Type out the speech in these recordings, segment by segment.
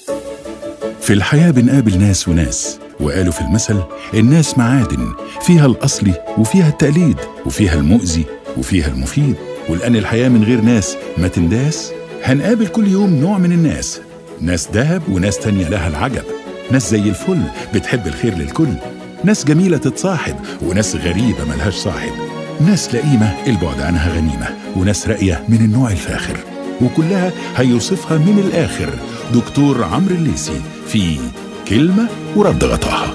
في الحياة بنقابل ناس وناس وقالوا في المثل الناس معادن فيها الأصلي وفيها التقليد وفيها المؤذي وفيها المفيد ولأن الحياة من غير ناس ما تنداس هنقابل كل يوم نوع من الناس ناس دهب وناس تانية لها العجب ناس زي الفل بتحب الخير للكل ناس جميلة تتصاحب وناس غريبة ملهاش صاحب ناس لئيمة البعد عنها غنيمة وناس راقية من النوع الفاخر وكلها هيوصفها من الآخر دكتور عمرو الليسي في كلمة ورد غطاها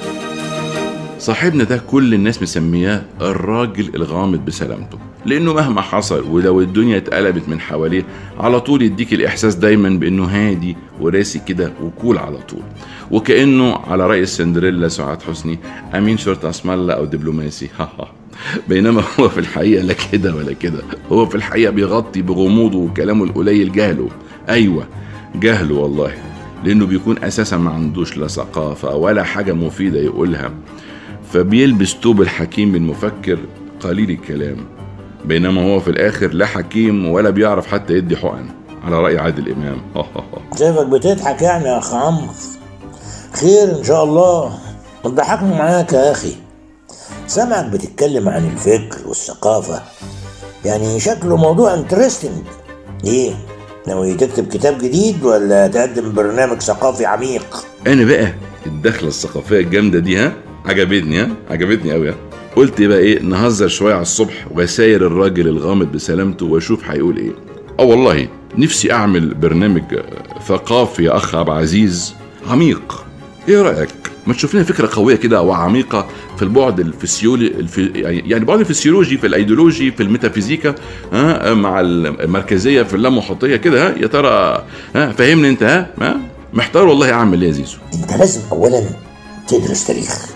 صاحبنا ده كل الناس مسمياه الراجل الغامض بسلامته لانه مهما حصل ولو الدنيا اتقلبت من حواليه على طول يديك الاحساس دايما بانه هادي وراسي كده وكول على طول وكانه على راي السندريلا سعاد حسني امين شرطه اسم الله او دبلوماسي بينما هو في الحقيقه لا كده ولا كده هو في الحقيقه بيغطي بغموضه وكلامه القليل جهله ايوه جهله والله لانه بيكون اساسا ما عندوش لا ثقافه ولا حاجه مفيده يقولها فبيلبس توب الحكيم المفكر قليل الكلام بينما هو في الاخر لا حكيم ولا بيعرف حتى يدي حقن على راي عادل امام شايفك بتضحك يعني يا اخ عمرو خير ان شاء الله ما تضحكني معاك يا اخي سامعك بتتكلم عن الفكر والثقافة يعني شكله موضوع انترستنج ايه ناوي تكتب كتاب جديد ولا تقدم برنامج ثقافي عميق انا بقى الدخله الثقافيه الجامده دي ها عجبتني ها عجبتني قوي ها قلت بقى ايه نهزر شويه على الصبح وساير الراجل الغامض بسلامته واشوف هيقول ايه اه والله نفسي اعمل برنامج ثقافي يا اخ عبد العزيز عميق ايه رايك ما تشوف لنا فكره قويه كده وعميقه في البعد الفسيولي الفي يعني بعد الفسيولوجي في الايديولوجي في الميتافيزيكا ها مع المركزيه في اللامحيطيه كده ها يا ترى ها فهمني انت ها, ها محتار والله اعمل ايه يا زيزو انت لازم اولا تدرس تاريخ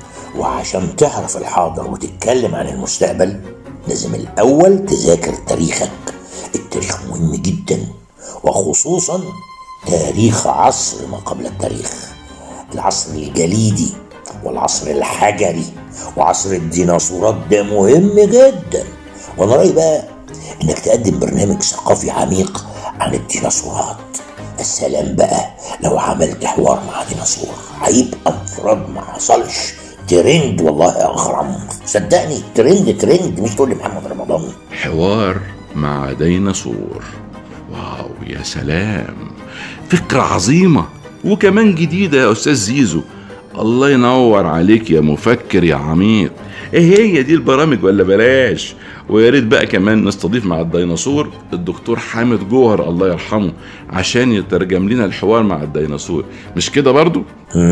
وعشان تعرف الحاضر وتتكلم عن المستقبل لازم الاول تذاكر تاريخك التاريخ مهم جدا وخصوصا تاريخ عصر ما قبل التاريخ العصر الجليدي والعصر الحجري وعصر الديناصورات ده مهم جدا وانا رايي بقى انك تقدم برنامج ثقافي عميق عن الديناصورات السلام بقى لو عملت حوار مع ديناصور هيبقى انفراد ما حصلش ترند والله يا اخرم صدقني ترند ترند مش تقول لي محمد رمضان حوار مع ديناصور واو يا سلام فكرة عظيمة وكمان جديدة يا أستاذ زيزو الله ينور عليك يا مفكر يا عميق ايه هي دي البرامج ولا بلاش ويا ريت بقى كمان نستضيف مع الديناصور الدكتور حامد جوهر الله يرحمه عشان يترجم لنا الحوار مع الديناصور مش كده برضو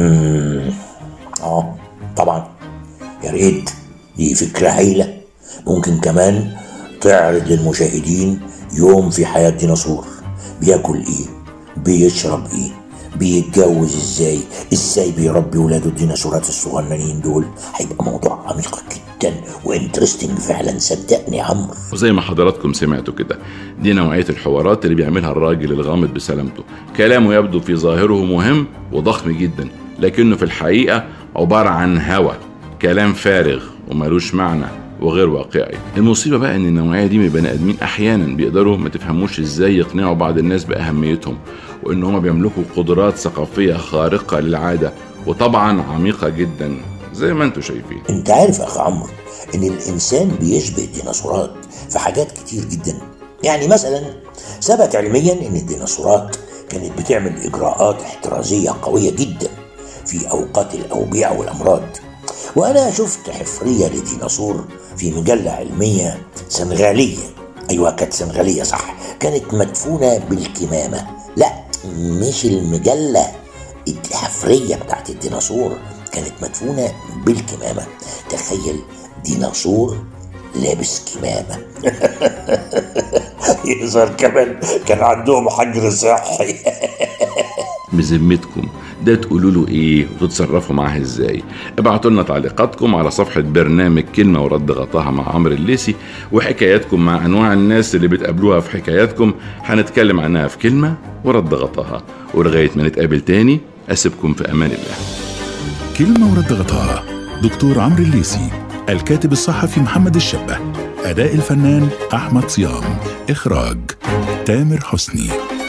اه طبعا يا ريت دي فكرة هايلة ممكن كمان تعرض للمشاهدين يوم في حياة ديناصور بياكل ايه بيشرب ايه بيتجوز ازاي ازاي بيربي ولاده الديناصورات الصغننين دول هيبقى موضوع عميق جدا وانترستنج فعلا صدقني يا عمرو وزي ما حضراتكم سمعتوا كده دي نوعية الحوارات اللي بيعملها الراجل الغامض بسلامته كلامه يبدو في ظاهره مهم وضخم جدا لكنه في الحقيقة عبارة عن هوى كلام فارغ وملوش معنى وغير واقعي المصيبه بقى ان النوعيه دي من البني ادمين احيانا بيقدروا ما تفهموش ازاي يقنعوا بعض الناس باهميتهم وان هم بيملكوا قدرات ثقافيه خارقه للعاده وطبعا عميقه جدا زي ما انتم شايفين انت عارف يا اخ عمرو ان الانسان بيشبه الديناصورات في حاجات كتير جدا يعني مثلا ثبت علميا ان الديناصورات كانت بتعمل اجراءات احترازيه قويه جدا في اوقات الاوبئه والامراض وانا شفت حفريه لديناصور في مجله علميه سنغاليه ايوه كانت سنغاليه صح كانت مدفونه بالكمامه لا مش المجله الحفريه بتاعت الديناصور كانت مدفونه بالكمامه تخيل ديناصور لابس كمامه يظهر كمان كان عندهم حجر صحي بذمتكم ده تقولوا له ايه وتتصرفوا معاه ازاي ابعتوا لنا تعليقاتكم على صفحة برنامج كلمة ورد غطاها مع عمرو الليسي وحكاياتكم مع انواع الناس اللي بتقابلوها في حكاياتكم هنتكلم عنها في كلمة ورد غطاها ولغاية ما نتقابل تاني اسيبكم في امان الله كلمة ورد غطاها دكتور عمرو الليسي الكاتب الصحفي محمد الشبه أداء الفنان أحمد صيام إخراج تامر حسني